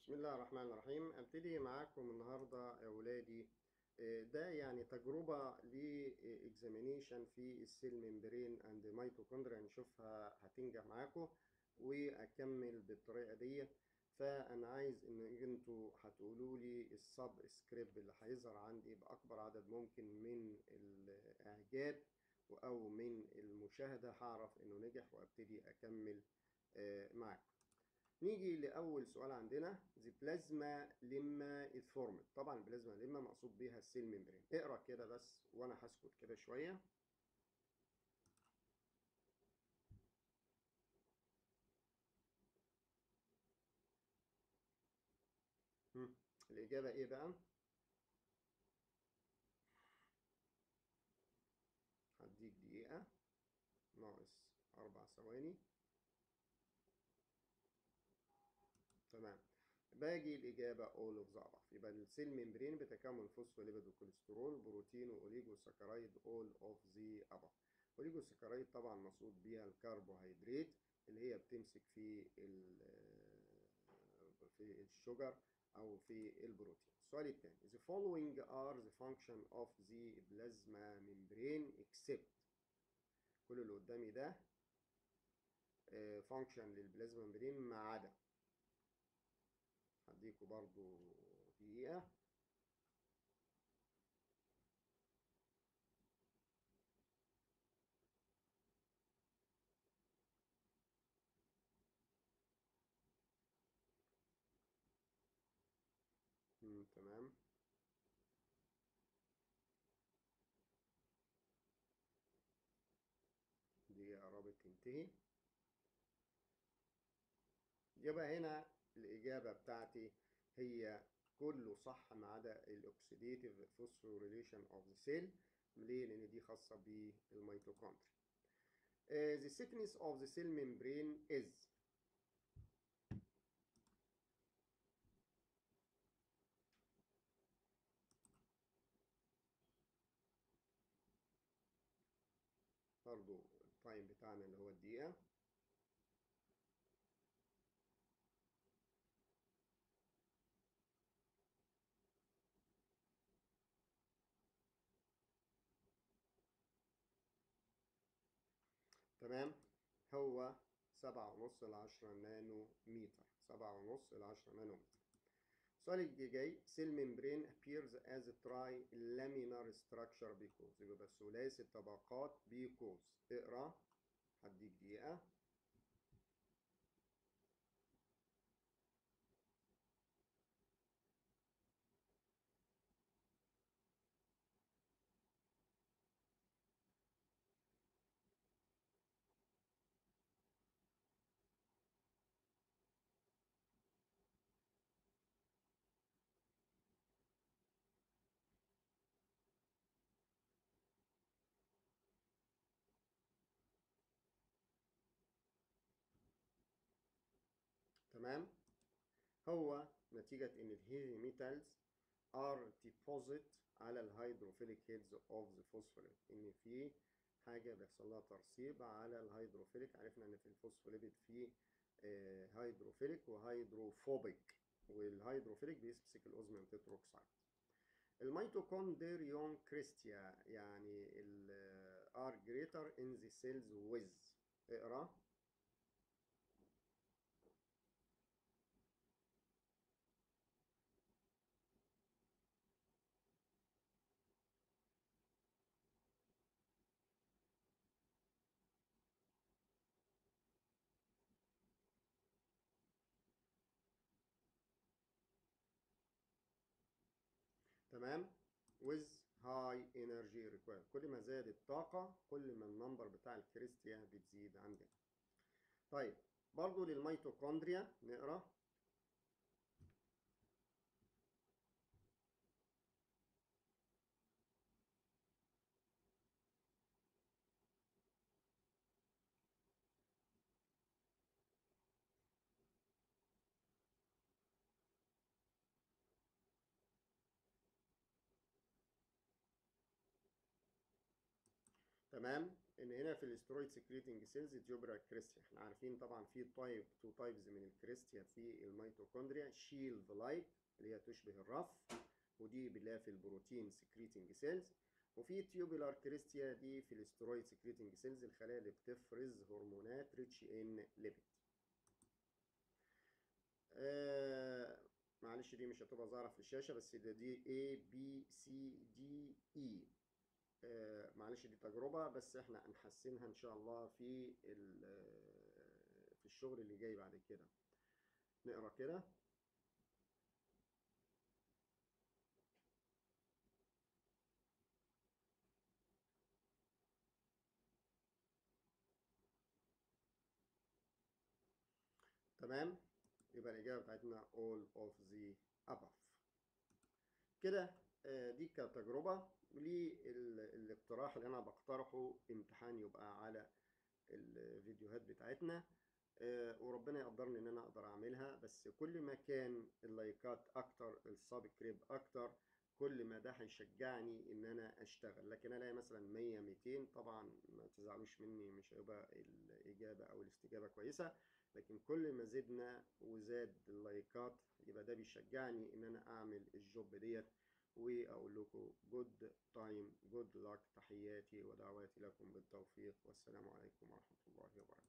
بسم الله الرحمن الرحيم ابتدي معاكم النهارده يا ولادي آه، ده يعني تجربة لإكزامينيشن في السيل ممبرين اند ميتوكوندريا نشوفها هتنجح معاكم وأكمل بالطريقة دي فأنا عايز إن انتوا هتقولوا لي السب سكريبت اللي هيظهر عندي بأكبر عدد ممكن من الإعجاب أو من المشاهدة هعرف إنه نجح وأبتدي أكمل آه، معاكم. نيجي لأول سؤال عندنا the plasma lemma is formed طبعا البلازما لما مقصود بيها السيل ممبرين اقرا كده بس وانا هسكت كده شوية هم. الإجابة إيه بقى؟ هديك دقيقة ناقص أربع ثواني تمام باجي الإجابة all of the above يبقى السيل ممبرين بتكون فوسفوليبيد وكوليسترول بروتين وأوليجو سكرايد all of the above أوليجو سكرايد طبعا مقصود بيها الكربوهيدرات اللي هي بتمسك في في الشجر أو في البروتين السؤال الثاني the following are the function of the plasma membrane except كل اللي قدامي ده فانكشن للبلازما ممبرين ما عدا هديكوا برضو دقيقة مم، تمام دقيقة قربت تنتهي يبقى هنا الإجابة بتاعتي هي كله صح ما عدا الأكسيديتيف فوسفوريليشن أوف ذا سيل ليه؟ لأن دي خاصة بالميتوكوندريا. Uh, the thickness of the cell membrane is برضو التايم بتاعنا اللي هو الدقيقة تمام هو سبعة ونص لعشرة نانو متر سبعة ونص لعشرة نانو متر السؤال اللي جاي سيل ممبرين appears as a trilaminar structure because يبقى ثلاثي الطبقات because اقرا هديك دقيقة تمام هو نتيجة إن الهيفي ميتالز are deposit على الهيدروفيليك هيدز اوف ذا فوسفوليبيد إن في حاجة بيحصل لها ترسيب على الهيدروفيليك عرفنا إن في الفوسفوليبيد في هيدروفيليك وهيدروفوبيك والهيدروفيليك بيمسك الأوزميوم تتروكسايد الميتوكوندريون كريستيا يعني ال are greater in the cells with اقرا تمام with high energy required كل ما زاد الطاقة كل ما النمبر بتاع الكريستيا بتزيد عندنا طيب برضو للميتوكوندريا نقرا تمام ان هنا في الاسترويد سكريتنج سيلز تيوبرال كريستيا احنا عارفين طبعا في تايب تو تايبز من الكريستيا في الميتوكوندريا شيلد لايك اللي هي تشبه الرف ودي بنلاقيها في البروتين سكريتنج سيلز وفي تيوبولار كريستيا دي في الاسترويد سكريتنج سيلز الخلايا اللي بتفرز هرمونات ريتش ان ليبيد آه معلش دي مش هتبقى ظاهرة في الشاشة بس ده دي A B C D E آه معلش دي تجربة بس احنا هنحسنها ان شاء الله في في الشغل اللي جاي بعد كده نقرا كده تمام يبقى الإجابة بتاعتنا all of the above كده دي كتجربة للاقتراح اللي أنا بقترحه امتحان يبقى على الفيديوهات بتاعتنا وربنا يقدرني إن أنا أقدر أعملها بس كل ما كان اللايكات أكتر السبسكرايب أكتر كل ما ده هيشجعني إن أنا أشتغل لكن ألاقي مثلا 100 200 طبعا ما تزعلوش مني مش هيبقى الإجابة أو الاستجابة كويسة لكن كل ما زدنا وزاد اللايكات يبقى ده بيشجعني ان انا اعمل الجوب ديت واقول لكم جود تايم جود luck تحياتي ودعواتي لكم بالتوفيق والسلام عليكم ورحمة الله وبركاته